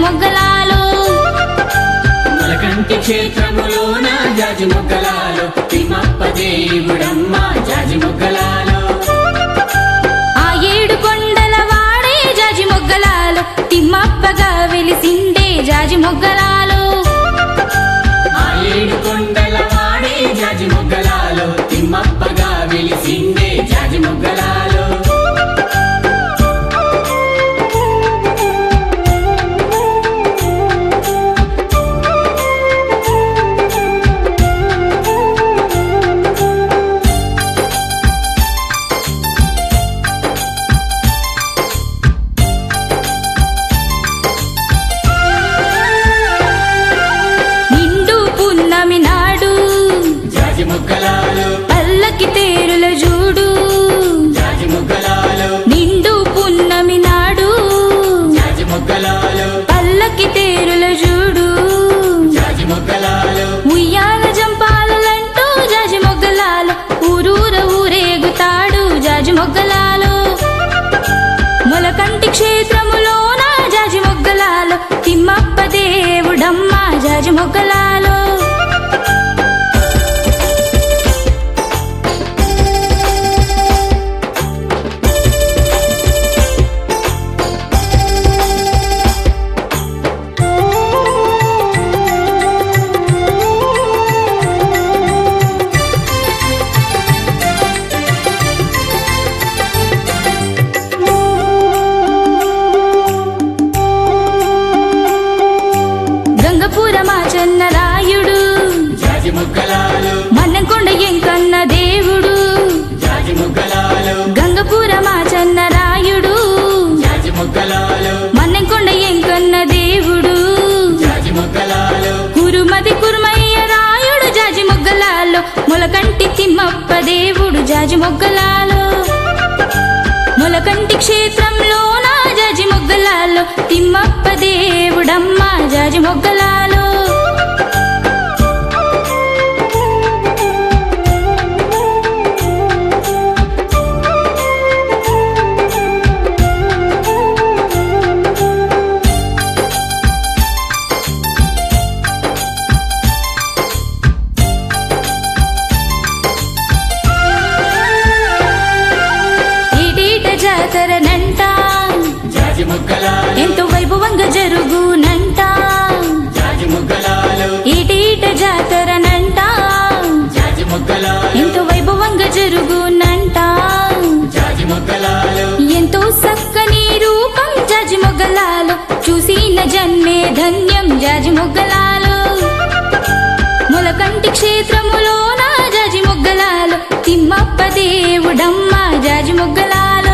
మొగ్గలాలు మొలకంటి క్షేత్రములోన జాజి మొగ్గలాలు తిమ్మప్ప దేవుడమ్మ జాజి మొగ్గలాలు ఆ ఏడు కొండల వాడే జాజి మొగ్గలాలు తిమ్మప్పగా వెలిసిండే జాజి మొగ్గలాలు ఆ ఏడు కొండల వాడే జాజి మొగ్గలాలు తిమ్మప్పగా వెలిసిందే జాజి మొగ్గలాలు నిండు పున్నమి నాడు జాజి మొగ్గలాలు పల్లకి తేరుల జూడు జాజి మొగ్గలాలు నిండు పున్నమి నాడు జాజి మొగ్గలాలు పల్లకి తేరుల జూడు జాజి మొగ్గలాలు ఉయ్యాల జంపాలంటూ జాజి మొగ్గలాలు ఊరూర ఊరేగుతాడు జాజి మొగ్గలాలు మొలకంటి క్షేత్రములోన జాజి మొగ్గలాలు తిమ్మప్ప దేవుడమ్మ జాజి మొగ్గలాలు గంగపురమా చెన్నరాయుడు జాజి మొగ్గలాలు మన్నెంకొండ ఎంకన్న దేవుడు జాజి మొగ్గలాలు గంగపురమా చెన్నరాయుడు జాజి మొగ్గలాలు మన్నెంకొండ ఎంకన్న దేవుడు జాజి మొగ్గలాలు కురుమది కురుమయ్య రాయుడు జాజి మొగ్గలాలో మొలకంటి తిమ్మప్ప దేవుడు జాజి మొగ్గలాలో మొలకంటి క్షేత్రంలో నా జాజి మొగ్గలాలో తిమ్మప్ప దేవుడమ్మ జాజి మొగ్గలాలో ఏడేట జాతరనంట జాజి మొగ్గలాలు ఎంతో వైభవంగా జరుగునంట జాజి మొగ్గలాలు ఏటేట జాతరనంట జాజి మొగ్గలాలు ఎంతో వైభవంగా జరుగునంట జాజి మొగ్గలాలు ఎంతో చక్కని రూపం జాజి మొగ్గలాలు చూసిన జన్మే ధన్యం జాజి మొగ్గలాలు మొలకంటి క్షేత్రములో నా జాజి మొగ్గలాలు తిమ్మప్ప దేవుడమ్మ జాజి మొగ్గలాలు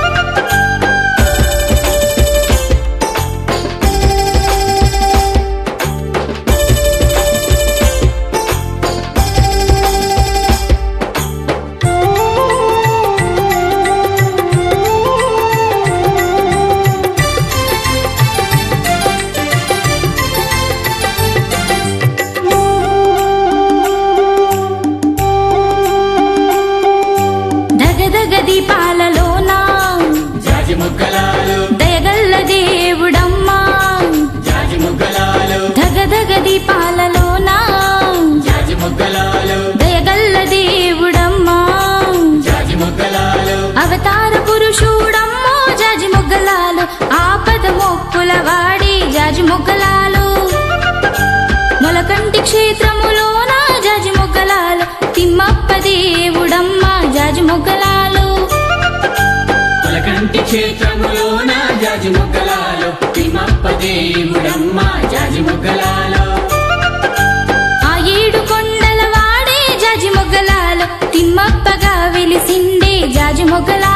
దగదగ దీపాలలోనా జాజి మొగ్గలాలు దయగల్ల దేవుడమ్మా జాజి మొగ్గలాలు దగదగ దీపాలలోనా జాజి మొగ్గలాలు దయగల్ల దేవుడమ్మా జాజి మొగ్గలాలు అవతార పురుషుడమ్మో జాజి మొగ్గలాలు ఆపద మొక్కుల వాడి జాజి మొగ్గలాలు మొలకంటి క్షేత్రములోన జాజి మొగ్గలాలు తిమ్మప్ప దేవుడమ్మ జాజి మొగ్గలాలు మొలకంటి క్షేత్రములోన జాజి మొగ్గలాలు తిమ్మప్ప దేవుడమ్మ జాజి మొగ్గలాలు ఆ ఏడు కొండల వాడే జాజి మొగ్గలాలు తిమ్మప్పగా వెలిసిండే జాజి మొగ్గలాలు